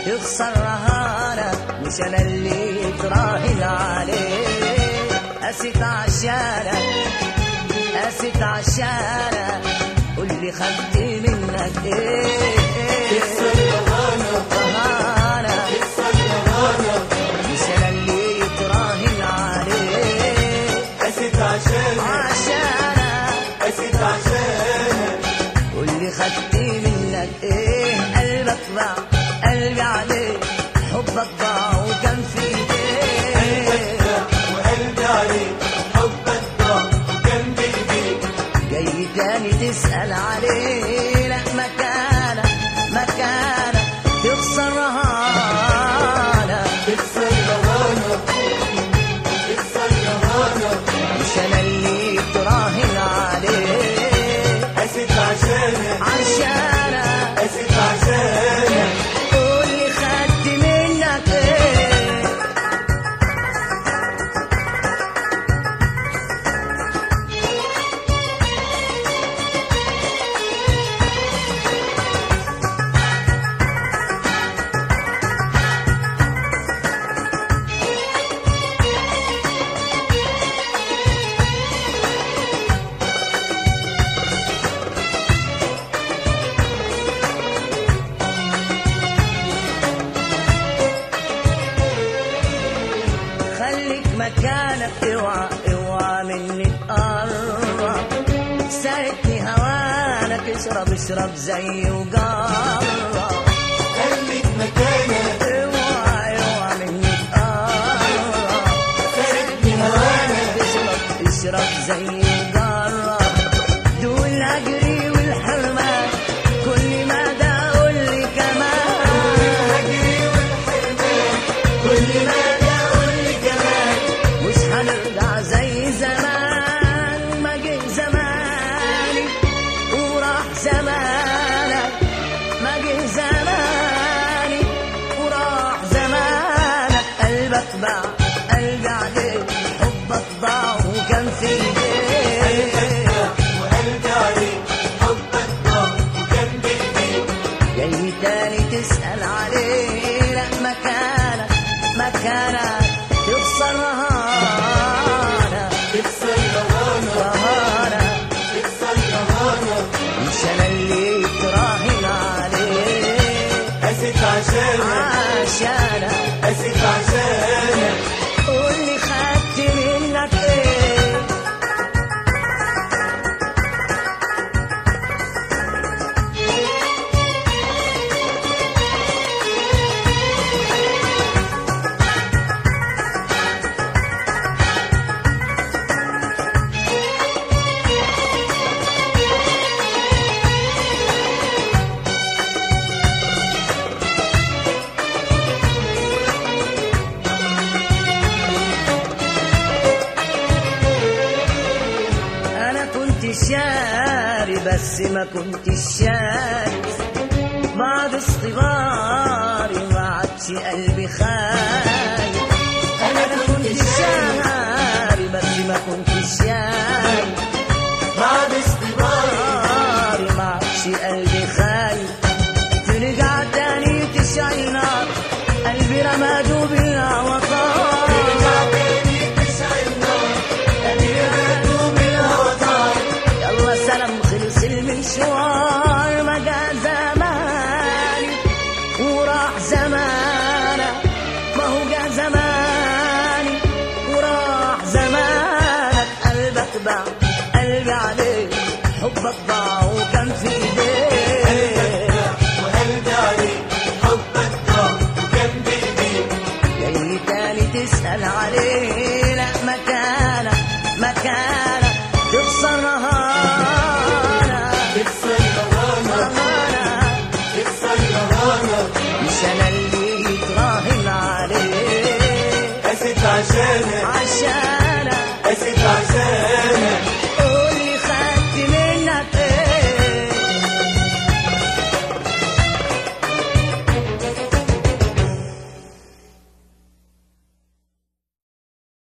تخسر رهانة مش انا اللي تراهن عليه قست عشانك قست عشانك قول لي خدت منك ايه رهانة مش انا اللي تراهن عليه عشانك قول لي خدت منك ايه قلبك ضاع قلبي عليه حبك ضاع وكان في ايديه جاي تاني تسأل عليه لا مكانك مكانك تخسر رهانة مش انا اللي تراهن عليه عشانك قول لي خدت منك ايه خليك مكانك اوعى اوعى مني تقرب ساعدني هوانك اشرب اشرب زي وجرب اوعى اوعى مني تقرب ساعدني هوانك اشرب اشرب زي وجرب دول اجري والحرمان كل ما ده قول لي كمان كل ما ده قول لي كمان مش هنرجع زي زمان ما جه زماني وراح زمانك ما جه زماني وراح زمانك قلبك باع قلبي عليك حبك ضاع وكان في ايديك جاي تاني تسأل عليه لا مكانك مكانك تخسر رهانة رهانة مش أنا اللي تراهن عليه عشانك قول لي خدت منك ايه انا كنت شاري بس ما كنت شاري بعد اصطباري ما عادش قلبي خالي انا كنت شاري بس ما كنت شاري بعد اصطباري ما عادش قلبي خالي ترجع تاني تشعل نار قلبي رماده بالهوطان يلا سلام خلص المشوار ما جا زماني وراح زمانك ما هو جا زماني وراح زمانك قلبك باع قلبي عليك حبك ضاع